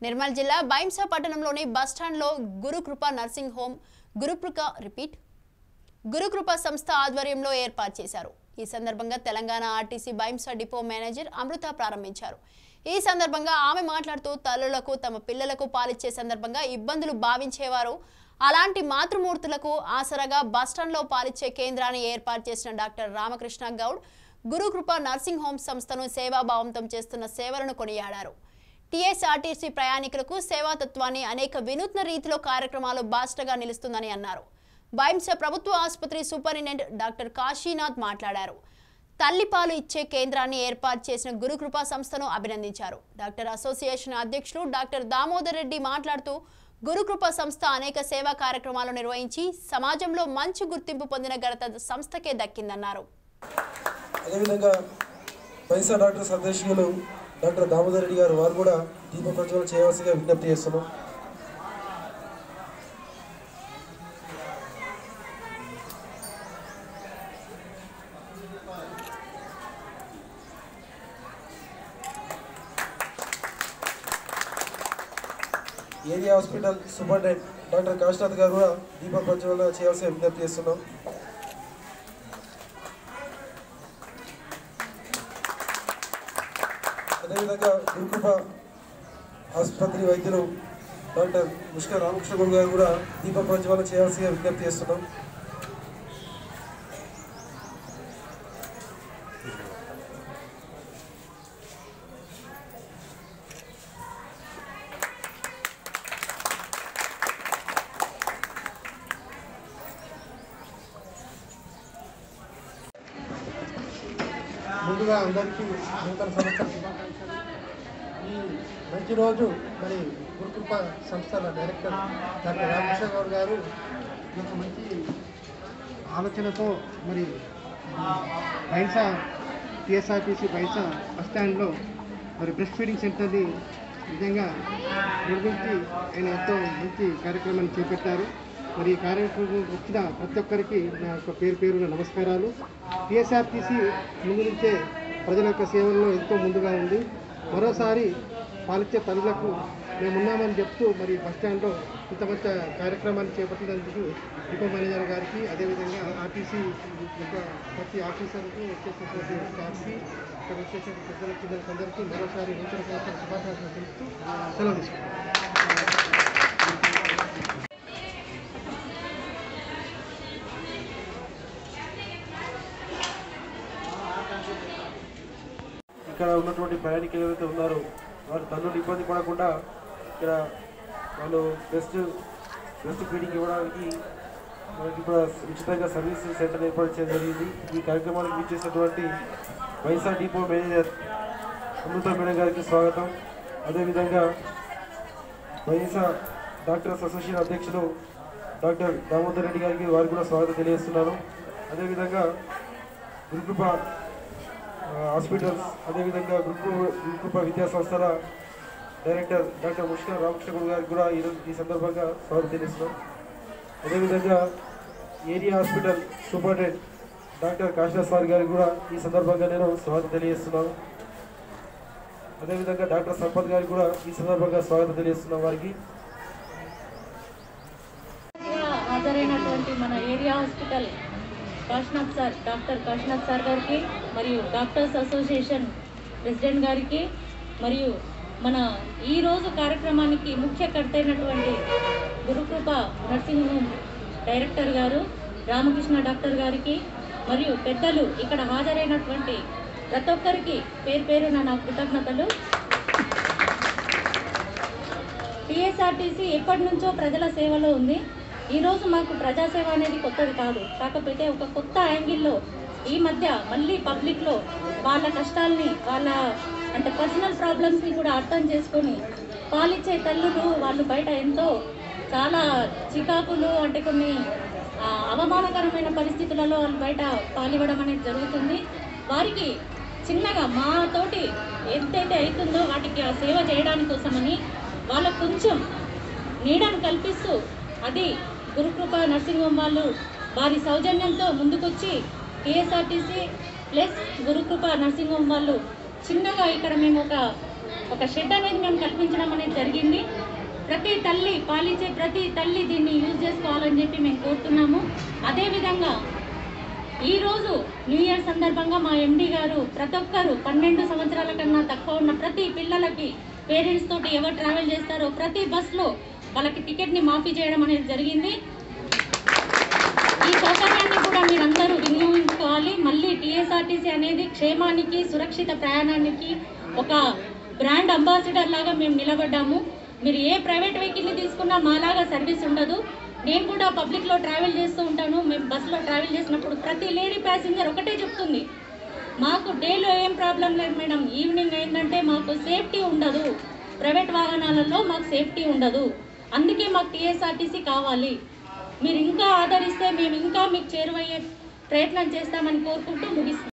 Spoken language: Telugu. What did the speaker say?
నిర్మల్ జిల్లా బైంసా పట్టణంలోని బస్టాండ్లో Gurukrupa nursing home Gurukrupa repeat Gurukrupa సంస్థ ఆధ్వర్యంలో ఏర్పాటు చేశారు ఈ సందర్భంగా Telangana RTC Bhainsa depot manager Amrutha ప్రారంభించారు ఈ సందర్భంగా ఆమె మాట్లాడుతూ తల్లులకు తమ పిల్లలకు పాలిచ్చే సందర్భంగా ఇబ్బందులు భావించేవారు అలాంటి మాతృమూర్తులకు ఆసరాగా బస్టాండ్లో పాలిచ్చే కేంద్రాన్ని ఏర్పాటు చేసిన doctor Ramakrishna Goud Gurukrupa nursing home సంస్థను సేవాభావంతో చేస్తున్న సేవలను కొనియాడారు టీఎస్ఆర్టీసీ ప్రయాణికులకు సేవాతత్వాన్ని అనేక వినూత్న రీతిలో కార్యక్రమాలు బాస్టగా నిలుస్తుందని అన్నారు బైంస ప్రభుత్వ ఆసుపత్రి సూపరింటెండెంట్ డాక్టర్ కాశీనాథ్ మాట్లాడారు తల్లిపాలు ఇచ్చే కేంద్రాన్ని ఏర్పాటు చేసిన గురుకృపా సంస్థను అభినందించారు డాక్టర్ అసోసియేషన్ అధ్యక్షులు డాక్టర్ దామోదర్ రెడ్డి మాట్లాడుతూ గురుకృప సంస్థ అనేక సేవా కార్యక్రమాలు నిర్వహించి సమాజంలో మంచి గుర్తింపు పొందిన ఘనత సంస్థకే దక్కిందన్నారు అదేవిధంగా పైసా డాక్టర్స్ అధ్యక్షులు డాక్టర్ దామోదర్ రెడ్డి గారు వారు కూడా దీప ప్రజ్వలన చేయవలసిగా విజ్ఞప్తి చేస్తున్నాం area hospital superintendent doctor Kashinath గారు కూడా దీప ప్రజ్వలన చేయాల్సిన విజ్ఞప్తి చేస్తున్నాం అదేవిధంగా గురుకృప ఆసుపత్రి వైద్యులు డాక్టర్ ముష్క రామకృష్ణ గురు గారు కూడా దీప ప్రజ్వలన చేయాల్సిగా విజ్ఞప్తి చేస్తున్నాం ముందుగా అందరికీ నూతన సంవత్సర శుభాకాంక్షలు ఈ మంచి రోజు మరి గురుకృప సంస్థల డైరెక్టర్ డాక్టర్ రామకృష్ణ గౌడ్ గారు ఈ యొక్క మంచి ఆలోచనతో మరి బైన్సా టిఎస్ఆర్టీసీ బైన్సా బస్ స్టాండ్లో మరి బ్రెస్ట్ ఫీడింగ్ సెంటర్ని నిజంగా నిర్మించి ఆయన ఎంతో మంచి కార్యక్రమాన్ని చేపట్టారు మరి ఈ కార్యక్రమం వచ్చిన ప్రతి ఒక్కరికి నా యొక్క పేరు పేరున నమస్కారాలు టీఎస్ఆర్టీసీ ముందు నుంచే ప్రజల యొక్క సేవల్లో ఎంతో ముందుగా ఉంది మరోసారి పాలిచ్చే తల్లులకు మేమున్నామని చెప్తూ మరి బస్ స్టాండ్లో ఇంత మంచి కార్యక్రమాన్ని చేపట్టినందుకు డిపో మేనేజర్ గారికి అదేవిధంగా ఆర్టీసీ యొక్క ప్రతి ఆఫీసర్కి వచ్చేసినటువంటి స్టాఫ్కి ఇక్కడ వచ్చేసిన పెద్దల పిల్లలకి అందరికీ మరోసారి నూతన సంవత్సర శుభాకాంక్షలు తెలుపుతూ సెలవు తీసుకుంటాం ఇక్కడ ఉన్నటువంటి ప్రయాణికులు ఎవరైతే ఉన్నారో వారి తల్లులు ఇబ్బంది పడకుండా ఇక్కడ వాళ్ళు బెస్ట్ బెస్ట్ ఫీడింగ్ ఇవ్వడానికి మనకి ఇప్పుడు ఉచితంగా సర్వీస్ సెంటర్ ఏర్పాటు చేయడం జరిగింది ఈ కార్యక్రమానికి విచ్చేసినటువంటి YSR depot manager Amrutha madam గారికి స్వాగతం అదేవిధంగా వైఎస్ఆర్ డాక్టర్స్ అసోసియేషన్ అధ్యక్షులు డాక్టర్ దామోదర్ రెడ్డి గారికి వారికి కూడా స్వాగతం తెలియజేస్తున్నాను అదేవిధంగా గురుకృప ఆ, హాస్పిటల్స్ అదేవిధంగా గురుకు గురుకృప విద్యా సంస్థల డైరెక్టర్ డాక్టర్ ముష్కర్ రామకృష్ణ గురు గారికి కూడా ఈరోజు ఈ సందర్భంగా స్వాగతం తెలియజేస్తున్నాం అదేవిధంగా area hospital superintendent doctor Kashinath sir గారికి కూడా ఈ సందర్భంగా నేను స్వాగతం తెలియజేస్తున్నాను అదేవిధంగా డాక్టర్ సంపత్ గారికి కూడా ఈ సందర్భంగా స్వాగతం తెలియజేస్తున్నాం వారికి హాజరైనటువంటి మన area hospital Kashinath sir doctor Kashinath sir గారికి మరియు డాక్టర్స్ అసోసియేషన్ ప్రెసిడెంట్ గారికి మరియు మన ఈ రోజు కార్యక్రమానికి ముఖ్యకర్త అయినటువంటి గురుకృప నర్సింగ్ హోమ్ డైరెక్టర్ గారు రామకృష్ణ డాక్టర్ గారికి మరియు పెద్దలు ఇక్కడ హాజరైనటువంటి ప్రతి ఒక్కరికి పేరు పేరున నా కృతజ్ఞతలు టీఎస్ఆర్టీసీ ఎప్పటి నుంచో ప్రజల సేవలో ఉంది ఈరోజు మాకు ప్రజాసేవ అనేది కొత్తది కాదు కాకపోతే ఒక కొత్త యాంగిల్లో ఈ మధ్య మళ్ళీ పబ్లిక్లో వాళ్ళ కష్టాల్ని వాళ్ళ అంటే పర్సనల్ ప్రాబ్లమ్స్ని కూడా అర్థం చేసుకొని పాలిచ్చే తల్లులు వాళ్ళు బయట ఎంతో చాలా చికాకులు అంటే కొన్ని ఆ, అవమానకరమైన పరిస్థితులలో వాళ్ళు బయట పాలివ్వడం అనేది జరుగుతుంది వారికి చిన్నగా మాతోటి ఎంతైతే అవుతుందో వాటికి ఆ సేవ చేయడానికి కోసమని వాళ్ళకు కొంచెం నీడను కల్పిస్తూ అది గురుకృప నర్సింగ్ హోమ్ వాళ్ళు వారి సౌజన్యంతో ముందుకొచ్చి TSRTC plus Gurukrupa nursing home వాళ్ళు చిన్నగా ఇక్కడ మేము ఒక ఒక షెడ్ అనేది మేము కల్పించడం అనేది జరిగింది ప్రతి తల్లి పాలిచ్చే ప్రతి తల్లి దీన్ని యూజ్ చేసుకోవాలని చెప్పి మేము కోరుతున్నాము అదేవిధంగా ఈరోజు న్యూ ఇయర్ సందర్భంగా మా ఎండి గారు ప్రతి ఒక్కరు పన్నెండు సంవత్సరాల కన్నా తక్కువ ఉన్న ప్రతి పిల్లలకి పేరెంట్స్ తోటి ఎవరు ట్రావెల్ చేస్తారో ప్రతి బస్లో వాళ్ళకి టికెట్ని మాఫీ చేయడం అనేది జరిగింది ఈ సౌకర్యాన్ని కూడా మీరందరూ వినియోగించుకోవాలి మళ్ళీ టీఎస్ఆర్టీసీ అనేది క్షేమానికి సురక్షిత ప్రయాణానికి ఒక బ్రాండ్ అంబాసిడర్ లాగా మేము నిలబడ్డాము మీరు ఏ ప్రైవేట్ వెహికల్ని తీసుకున్నా మాలాగా సర్వీస్ ఉండదు నేను కూడా పబ్లిక్లో ట్రావెల్ చేస్తూ ఉంటాను మేము బస్సులో ట్రావెల్ చేసినప్పుడు ప్రతి లేడీ ప్యాసింజర్ ఒకటే చెప్తుంది మాకు డేలో ఏం ప్రాబ్లం లేదు మేడం ఈవినింగ్ అయిందంటే మాకు సేఫ్టీ ఉండదు ప్రైవేట్ వాహనాలలో మాకు సేఫ్టీ ఉండదు అందుకే మాకు టీఎస్ఆర్టీసీ కావాలి మీరు ఇంకా ఆదరిస్తే మేము ఇంకా మీకు చేరువయ్యే ప్రయత్నం చేస్తామని కోరుకుంటూ ముగిస్తాం